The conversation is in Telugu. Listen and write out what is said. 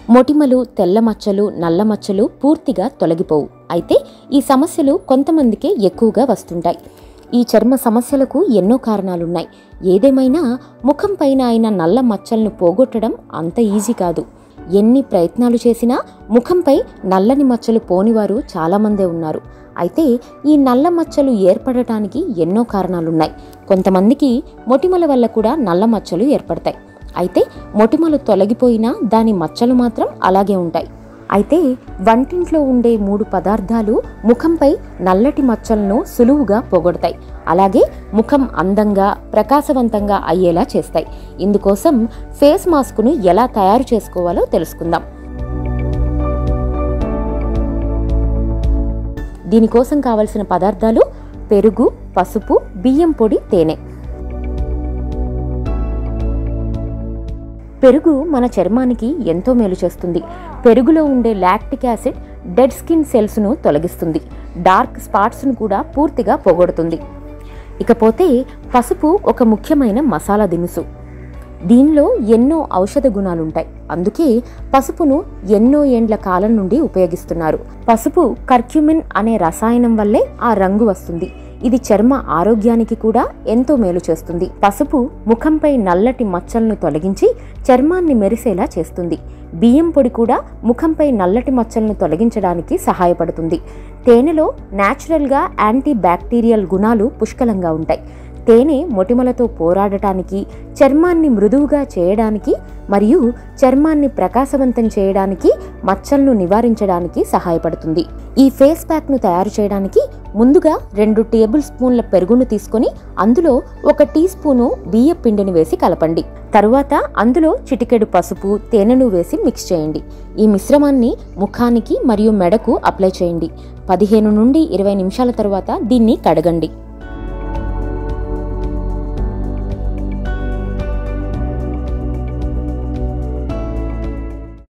మొటిమలు తెల్ల మచ్చలు నల్ల మచ్చలు పూర్తిగా తొలగిపోవు అయితే ఈ సమస్యలు కొంతమందికే ఎక్కువగా వస్తుంటాయి ఈ చర్మ సమస్యలకు ఎన్నో కారణాలున్నాయి ఏదేమైనా ముఖం పైన అయిన నల్ల మచ్చలను పోగొట్టడం అంత ఈజీ కాదు ఎన్ని ప్రయత్నాలు చేసినా ముఖంపై నల్లని మచ్చలు పోనివారు చాలామందే ఉన్నారు అయితే ఈ నల్ల మచ్చలు ఏర్పడటానికి ఎన్నో కారణాలున్నాయి కొంతమందికి మొటిమల వల్ల కూడా నల్ల మచ్చలు ఏర్పడతాయి అయితే మొటిమలు తొలగిపోయినా దాని మచ్చలు మాత్రం అలాగే ఉంటాయి అయితే వంటింట్లో ఉండే మూడు పదార్థాలు ముఖంపై నల్లటి మచ్చలను సులువుగా పోగొడతాయి అలాగే ముఖం అందంగా ప్రకాశవంతంగా అయ్యేలా చేస్తాయి ఇందుకోసం ఫేస్ మాస్క్ను ఎలా తయారు చేసుకోవాలో తెలుసుకుందాం దీనికోసం కావలసిన పదార్థాలు పెరుగు పసుపు బియ్యం పొడి తేనె పెరుగు మన చర్మానికి ఎంతో మేలు చేస్తుంది పెరుగులో ఉండే లాక్టిక్ యాసిడ్ డెడ్ స్కిన్ సెల్స్ను తొలగిస్తుంది డార్క్ స్పాట్స్ను కూడా పూర్తిగా పోగొడుతుంది ఇకపోతే పసుపు ఒక ముఖ్యమైన మసాలా దినుసు దీనిలో ఎన్నో ఔషధ గుణాలుంటాయి అందుకే పసుపును ఎన్నో ఏండ్ల కాలం నుండి ఉపయోగిస్తున్నారు పసుపు కర్క్యుమిన్ అనే రసాయనం వల్లే ఆ రంగు వస్తుంది ఇది చర్మ ఆరోగ్యానికి కూడా ఎంతో మేలు చేస్తుంది పసుపు ముఖంపై నల్లటి మచ్చలను తొలగించి చర్మాన్ని మెరిసేలా చేస్తుంది బియ్యం పొడి కూడా ముఖంపై నల్లటి మచ్చలను తొలగించడానికి సహాయపడుతుంది తేనెలో న్యాచురల్గా యాంటీ బ్యాక్టీరియల్ గుణాలు పుష్కలంగా ఉంటాయి తేనె మొటిమలతో పోరాడటానికి చర్మాన్ని మృదువుగా చేయడానికి మరియు చర్మాన్ని ప్రకాశవంతం చేయడానికి మచ్చలను నివారించడానికి సహాయపడుతుంది ఈ ఫేస్ ప్యాక్ను తయారు చేయడానికి ముందుగా రెండు టేబుల్ స్పూన్ల పెరుగును తీసుకొని అందులో ఒక టీ స్పూను బియ్య పిండిని వేసి కలపండి తరువాత అందులో చిటికెడు పసుపు తేనెను వేసి మిక్స్ చేయండి ఈ మిశ్రమాన్ని ముఖానికి మరియు మెడకు అప్లై చేయండి పదిహేను నుండి ఇరవై నిమిషాల తరువాత దీన్ని కడగండి